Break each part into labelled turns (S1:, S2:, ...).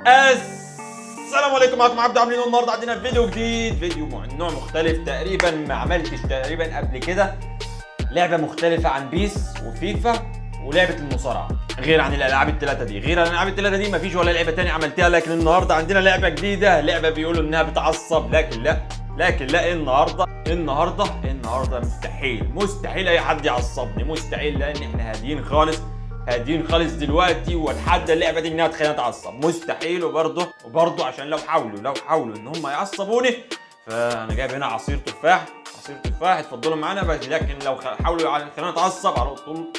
S1: السلام عليكم معكم عبد عاملين النهارده عندنا فيديو جديد فيديو مع نوع مختلف تقريبا ما عملتش تقريبا قبل كده لعبه مختلفه عن بيس وفيفا ولعبه المصارعه غير عن الالعاب الثلاثه دي غير عن الالعاب الثلاثه دي مفيش ولا لعبه تانية عملتها لكن النهارده عندنا لعبه جديده لعبه بيقولوا انها بتعصب لكن لا لكن لا النهارده النهارده النهارده مستحيل مستحيل اي حد يعصبني مستحيل لان احنا هاديين خالص هادين خالص دلوقتي واتحدى اللعبه دي انها تخليني اتعصب مستحيل وبرضه وبرضه عشان لو حاولوا لو حاولوا ان هم يعصبوني فانا جايب هنا عصير تفاح عصير تفاح اتفضلوا معانا بس لكن لو خ- حاولوا على- خلينا اتعصب على طول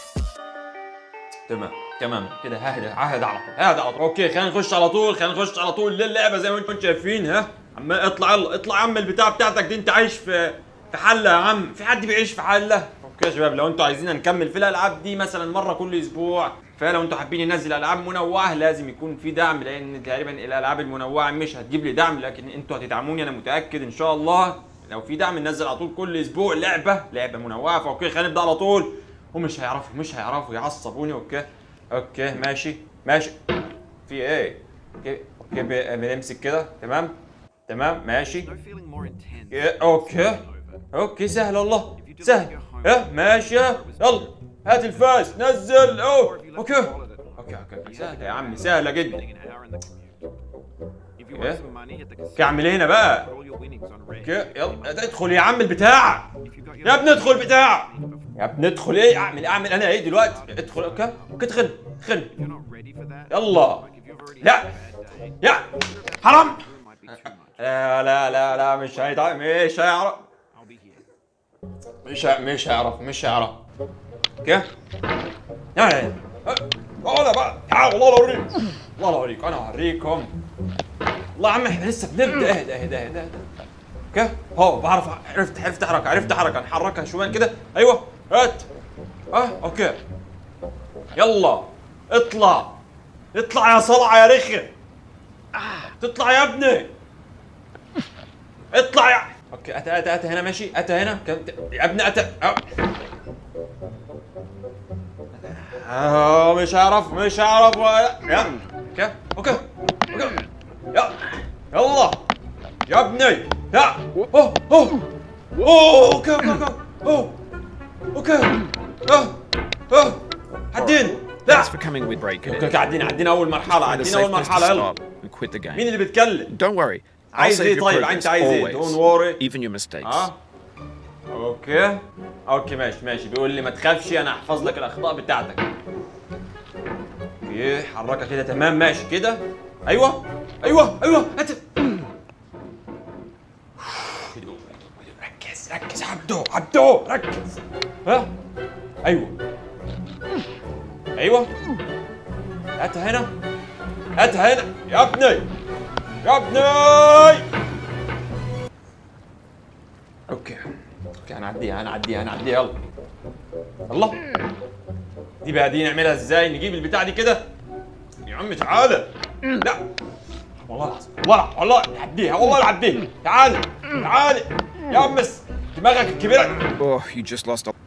S1: تمام تمام كده ههدى ههدى على طول ههدى على طول اوكي خلينا نخش على طول خلينا نخش على طول للعبه زي ما انتم شايفين ها عمال اطلع يلا اطلع يا عم البتاع بتاعتك دي انت عايش في في حله يا عم في حد بيعيش في حله اوكي يا شباب لو انتوا عايزين نكمل في الالعاب دي مثلا مره كل اسبوع فلو انتوا حابين ننزل العاب منوعه لازم يكون في دعم لان تقريبا الالعاب المنوعه مش هتجيب لي دعم لكن انتوا هتدعموني انا متاكد ان شاء الله لو في دعم ننزل على طول كل اسبوع لعبه لعبه منوعه فاوكي خلينا نبدا على طول ومش هيعرفوا مش هيعرفوا يعصبوني اوكي اوكي ماشي ماشي في ايه اوكي اوكي ب- بنمسك كده تمام تمام ماشي
S2: No feeling more intense.
S1: إيه، اوكي اوكي سهل والله سهل اه ماشي يلا هات الفاس نزل اوه اوكي اوكي اوكي اوكي سهله يا عمي سهله جدا
S2: Spending an hour in the commute. If you
S1: Yeah.
S2: want some money at the
S1: اوكي
S2: casino,
S1: اعمل ايه هنا بقى
S2: put all your winnings on red.
S1: اوكي يلا ادخل يا عم البتاع
S2: If you got your
S1: يا ابني ادخل بتاع يا ابني ادخل ايه اعمل اعمل انا ايه دلوقتي ادخل اوكي اوكي ادخل ادخل
S2: If you're not ready for that,
S1: يلا
S2: like if you've already
S1: لا
S2: had a bad day,
S1: يا حرام
S2: it might be too much.
S1: لا لا لا لا مش هيتع... مش هيعرف
S2: I'll be here.
S1: مش ه... مش هيعرف مش هيعرف اوكي يعني والله بقى تعال والله لا اوريك والله لا اوريك انا اوريكم والله يا عم احنا لسه بنبدا اهدى اهدى اهدى اهدى اوكي هو بعرف عرفت عرفت حركه عرفت حركه نحركها شويه كده ايوه هات اه اوكي يلا اطلع اطلع يا صلعه يا رخي تطلع يا ابني اطلع يا اوكي اتى اتى اتى هنا ماشي اتى هنا كم... يا ابني اتى أه. آه مش هعرف مش هعرف ولا يا اوكي اوكي اوكي يا يلا يا ابني يا اوه اوه اوه اوكي اوكي اوكي اوه اوكي اوه اوه عدين لا
S2: Thanks for coming with break
S1: اوكي اوكي عدينا عدينا اول مرحله
S2: Find a
S1: عدينا
S2: safe
S1: اول
S2: place to
S1: مرحله يلا
S2: stop and quit the
S1: مين
S2: game.
S1: اللي بيتكلم
S2: Don't worry. I'll
S1: عايز
S2: save
S1: ايه
S2: your
S1: طيب
S2: progress
S1: انت عايز ايه
S2: always,
S1: دون وري
S2: even your mistakes.
S1: اه اوكي اوكي ماشي ماشي بيقول لي ما تخافش انا هحفظ لك الاخطاء بتاعتك اوكي حركها كده تمام ماشي كده ايوه ايوه ايوه هات هدوء، هدوء، ركز ركز عبدو عبدو ركز ها ايوه ايوه هاتها هنا هاتها هنا يا ابني يا ابني اوكي اوكي هنعديها هنعديها هنعديها يلا يلا دي بقى دي نعملها ازاي نجيب البتاع دي كده يا عم تعالى لا والله العظيم والله والله نعديها والله نعديها تعالى تعالى يا عم بس دماغك الكبيره
S2: Oh, you just lost a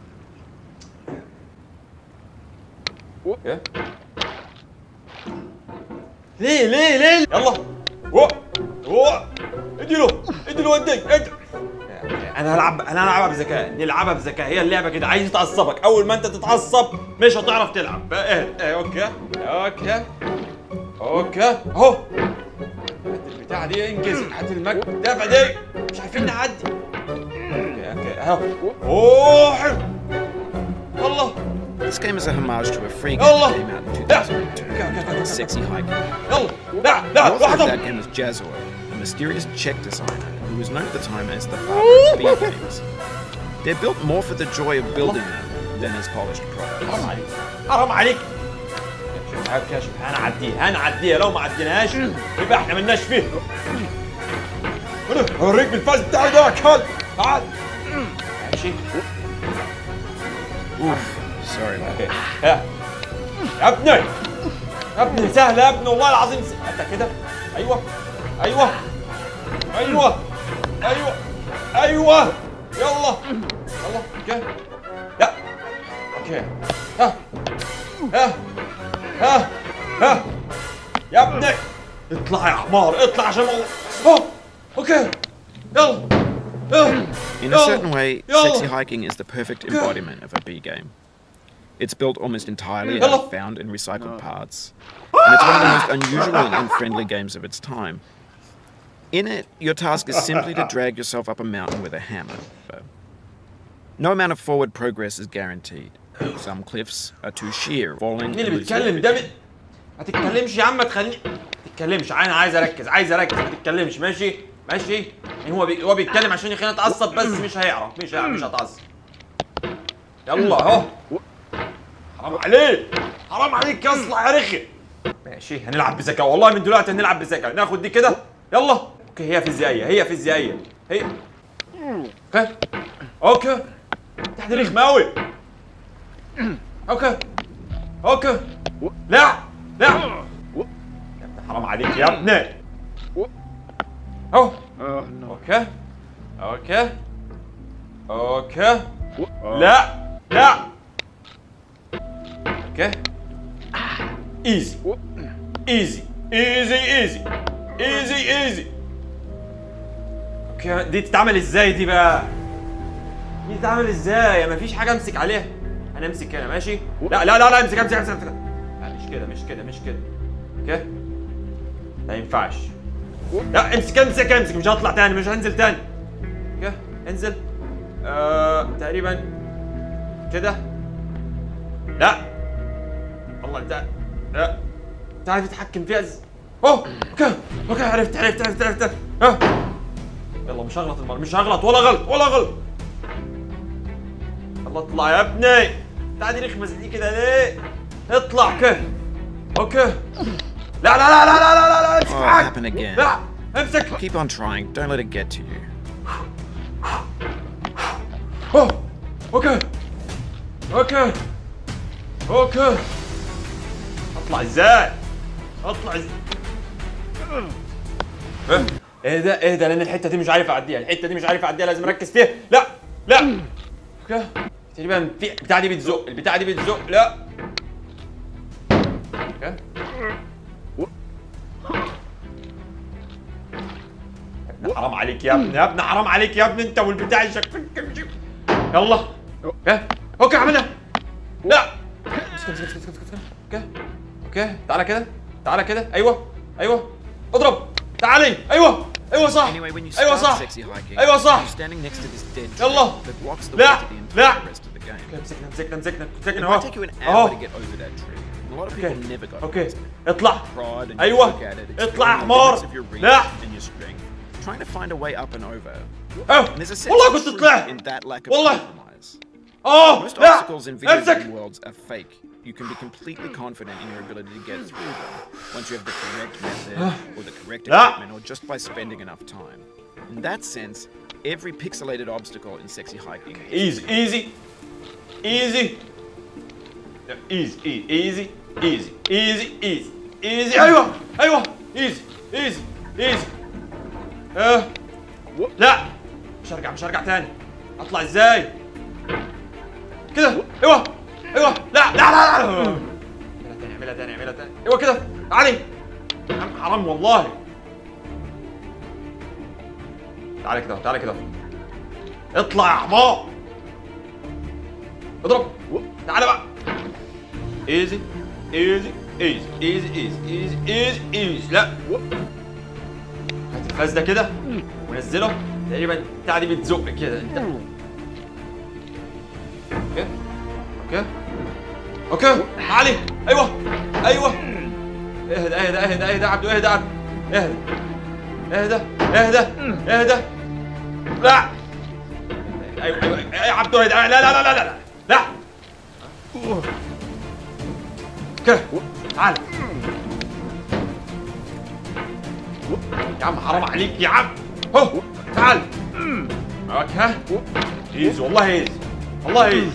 S1: إيه؟ ليه ليه ليه يلا هو هو اديله اديله ودي ادي انا هلعب انا هلعبها بذكاء نلعبها بذكاء هي اللعبه كده عايز تعصبك اول ما انت تتعصب مش هتعرف تلعب بقى ايه ايه اوكي اوكي اوكي اهو هات البتاعه دي انجز هات المكتبه دي مش عارفين نعدي اوكي اوكي اهو اوه حلو الله
S2: This game is a homage to a free game
S1: Allah.
S2: that came out in
S1: Yeah.
S2: 2002.
S1: Okay, okay, okay, okay.
S2: Sexy hiker.
S1: يلا لا
S2: The
S1: لا
S2: author of
S1: واحده
S2: that game is Jazzor, a mysterious Czech designer who was known at the time as the father of speed games. They're built more for the joy of building them than as polished products.
S1: حرام عليك حرام عليك شوف كشف هنعديها هنعديها لو ما عديناهاش يبقى احنا ملناش فيه أنا هوريك بالفاس بتاعي ده يا كلب تعال ماشي
S2: Sorry about
S1: اوكي ها يا ابني يا ابني سهله يا ابني والله العظيم س- انت كده ايوه ايوه ايوه ايوه ايوه يلا يلا اوكي يا اوكي ها ها ها ها يا ابني اطلع يا حمار اطلع عشان الله اوه اوكي يلا يلا
S2: In a
S1: يلا.
S2: certain way,
S1: يلا.
S2: sexy hiking is the perfect embodiment of a B game. It's built almost entirely out
S1: Hello.
S2: of found and recycled parts, and it's one of the most unusual and unfriendly games of its time. In it, your task is simply to drag yourself up a mountain with a hammer. But no amount of forward progress is guaranteed. Some cliffs are too sheer, falling.
S1: مين اللي
S2: and losing
S1: بيتكلم ده بي- ما تتكلمش يا عم ما تخليني ما تتكلمش انا عايز اركز عايز اركز ما تتكلمش ماشي ماشي يعني هو بي... هو بيتكلم عشان يخليني اتعصب بس مش هيعرف مش هيعرف مش هتعصب يلا اهو حرام عليك حرام عليك يا اصلع يا رخي ماشي هنلعب بذكاء والله من دلوقتي هنلعب بذكاء ناخد دي كده يلا اوكي هي فيزيائيه هي فيزيائيه هي اوكي اوكي تحت رخمه قوي اوكي اوكي لا لا يا ابني حرام عليك يا ابني اهو اوكي اوكي اوكي لا لا اوكي ايزي ايزي ايزي ايزي ايزي ايزي اوكي دي تتعمل ازاي دي بقى دي تتعمل ازاي مفيش حاجه امسك عليها انا امسك هنا ماشي لا لا لا لا امسك امسك امسك, أمسك. لا مش كده مش كده مش كده اوكي ما ينفعش لا امسك امسك امسك مش هطلع تاني مش هنزل تاني اوكي انزل آه تقريبا كده لا والله انت لا تعرف تتحكم فيها ازاي اوه اوكي اوكي عرفت عرفت عرفت عرفت ها يلا مش هغلط المره مش هغلط ولا غلط ولا غلط يلا اطلع يا ابني تعالي رخمة زي دي كده ليه اطلع اوكي اوكي لا لا لا لا لا لا لا لا امسك
S2: Oh,
S1: معاك
S2: happen again.
S1: لا امسك
S2: Keep on trying. Don't let it get to you.
S1: اوه اوكي اوكي اوكي اطلع ازاي اطلع ازاي إيه؟ ايه ده ايه ده لان الحته دي مش عارف اعديها الحته دي مش عارف اعديها لازم اركز فيها لا لا اوكي تقريبا في البتاعه دي بتزق البتاعه دي بتزق لا اوكي يا ابني حرام عليك يا ابني يا ابني حرام عليك يا ابني انت والبتاع الشكل يلا اوكي اوكي عملها لا امسك امسك امسك امسك امسك اوكي اوكي تعالى كده تعالى كده ايوه ايوه اضرب تعالي ايوه ايوه صح
S2: Anyway, when you
S1: ايوه
S2: start
S1: صح
S2: sexy hiking,
S1: ايوه صح
S2: you're standing next to this dead tree
S1: يلا.
S2: that blocks the
S1: لا.
S2: way to the
S1: لا.
S2: entire rest of the game.
S1: مسكنا مسكنا مسكنا
S2: It
S1: مسكنا
S2: might
S1: اهو
S2: take you an hour
S1: اهو
S2: to get over that tree. and A lot of
S1: اوكي
S2: people never got
S1: اوكي
S2: past it.
S1: اطلع
S2: Pride and you
S1: ايوه
S2: look at it,
S1: اطلع يا
S2: exploring the
S1: حمار
S2: limits of your reach
S1: لا
S2: and your strength, trying to find a way up and over.
S1: اه
S2: And there's a sense
S1: والله
S2: of
S1: كنت
S2: truth
S1: طلعت
S2: in that lack of
S1: والله.
S2: compromise.
S1: اه
S2: Most
S1: لا
S2: obstacles in video
S1: امسك
S2: game worlds are fake. You can be completely confident in your ability to get through them once you have the correct method or the correct
S1: لا.
S2: equipment or just by spending enough time. In that sense, every pixelated obstacle in sexy hiking
S1: ايزي ايزي ايزي ايزي ايزي ايزي ايزي ايزي ايزي ايوه ايوه ايزي ايزي ايزي اه لا مش هرجع مش هرجع تاني اطلع ازاي كده ايوه ايوه لا لا لا لا اعملها تاني اعملها تاني اعملها تاني ايوه كده علي يا عم حرام والله تعالى كده تعالى كده اطلع يا حمار اضرب تعالى بقى ايزي ايزي ايزي ايزي ايزي ايزي ايزي ايزي لا هات الفاس ده كده ونزله تقريبا بتاع دي بتزق كده انت اوكي اوكي اوكي علي ايوه ايوه اهدى اهدى اهدى اهدى يا عبدو اهدى يا عبدو اهدى اهدى اهدى اهدى لا ايوه ايوه يا عبدو اهدى لا لا لا لا لا لا اوكي تعال يا عم حرام عليك يا عم هو تعال اوكي ايزي والله ايزي والله ايزي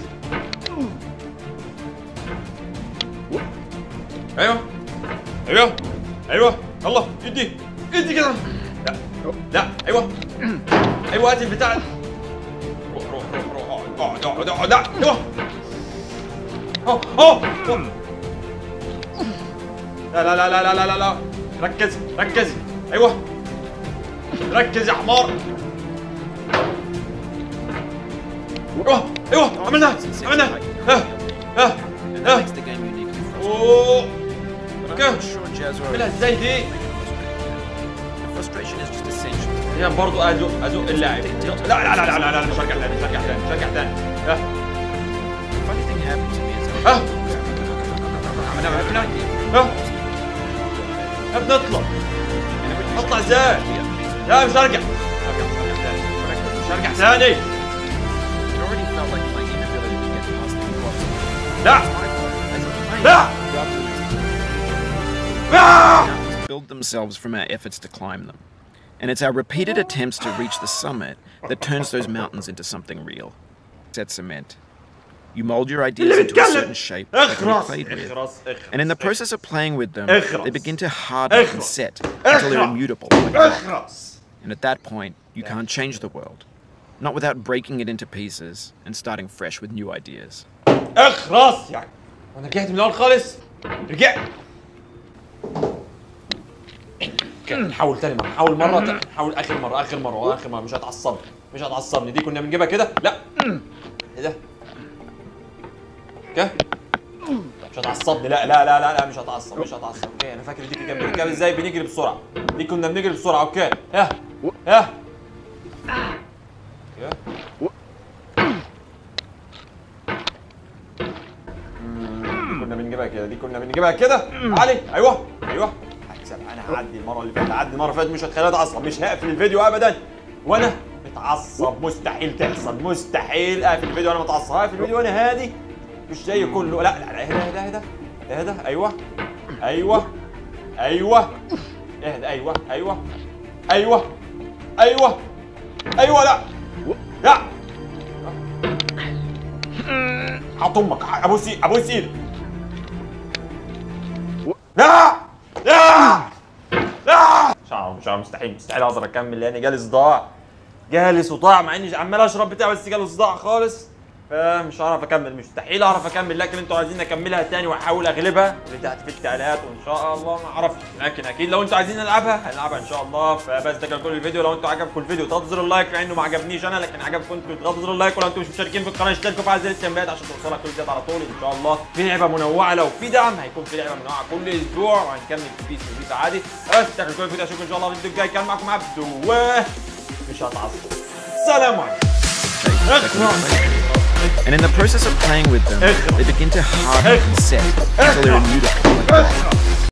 S1: ايوه ايوه ايوه يلا ادي ادي كده لا لا ايوه ايوه هات البتاع روح روح روح روح اقعد اقعد اقعد اقعد ايوه اهو اهو لا لا لا لا لا لا لا لا ركز ركز ايوه ركز يا حمار ايوه ايوه عملناها عملناها ها ها
S2: And that
S1: ها
S2: makes the game uniquely frustrating.
S1: اوه
S2: But
S1: Okay.
S2: I'm not sure Jazz
S1: اعملها ازاي دي
S2: The frustration is just essential.
S1: هي برضه ازق ازق اللاعب لا لا لا لا لا لا مش هرجع تاني مش هرجع تاني مش هرجع تاني ها
S2: The funny thing happened to me is I
S1: ها عملنا عملنا ها ها بنطلع اطلع ازاي لا مش هرجع مش هرجع تاني
S2: It already felt like my inability to get past the impossible.
S1: لا
S2: My fault, as a player,
S1: لا
S2: rather than
S1: لا
S2: mountains build themselves from our efforts to climb them. And it's our repeated attempts to reach the summit that turns those mountains into something real. Set cement. You mold your ideas
S1: اللي
S2: into a certain
S1: بيتكلم
S2: shape that can be
S1: اخرس
S2: played with.
S1: اخرس اخرس
S2: And in the process of playing with them,
S1: اخرس.
S2: they begin to harden and
S1: اخرس.
S2: set until they're
S1: اخرس.
S2: immutable. Like rock.
S1: اخرس
S2: And at that point, you can't change the world. Not without breaking it into pieces and starting fresh with new ideas.
S1: اخرس يعني انا رجعت من الاول خالص رجعت اوكي نحاول تاني مرة نحاول مرة تاني نحاول اخر مرة اخر مرة اخر مرة مش هتعصبني مش هتعصبني دي كنا بنجيبها كده لا ايه ده اوكي مش هتعصبني لا لا لا لا لا مش هتعصب مش هتعصب اوكي انا فاكر دي كان بنركب ازاي بنجري بسرعة دي كنا بنجري بسرعة اوكي ها ها اوكي دي كنا بنجيبها كده دي كنا بنجيبها كده علي ايوه ايوه هكسب انا هعدي المره اللي فاتت هعدي المره اللي فاتت مش هتخليني اتعصب مش هقفل الفيديو ابدا وانا متعصب مستحيل تحصل مستحيل اقفل الفيديو وانا متعصب هقفل الفيديو وانا هادي مش زي كله لا لا لا اهدى اهدى اهدى اهدى ايوه ايوه ايوه اهدى ايوه ايوه ايوه ايوه ايوه لا لا حط امك ابوس إيد- ابوس ايدك لا لا لا مش عارف مش عارف مستحيل مستحيل اقدر اكمل لان جالي صداع جالي صداع مع اني عمال اشرب بتاع بس جالي صداع خالص فمش هعرف اكمل مستحيل اعرف اكمل لكن انتوا عايزين اكملها تاني واحاول اغلبها اللي تحت في التعليقات وان شاء الله ما اعرفش لكن اكيد لو انتوا عايزين نلعبها هنلعبها ان شاء الله فبس ده كان كل الفيديو لو انتوا عجبكم الفيديو تضغطوا زر اللايك مع انه ما عجبنيش انا لكن عجبكم انتوا تضغطوا زر اللايك ولو انتوا مش مشتركين في القناه اشتركوا في زر التنبيهات عشان توصلك كل جديد على طول ان شاء الله في لعبه منوعه لو في دعم هيكون في لعبه منوعه كل اسبوع وهنكمل في بيس وبيس عادي بس ده كان كل الفيديو اشوفكم ان شاء الله في الفيديو الجاي كان معكم عبدو و مش هتعصب سلام عليكم
S2: And in the process of playing with them, they begin to harden and set until they're immutable. Like rock.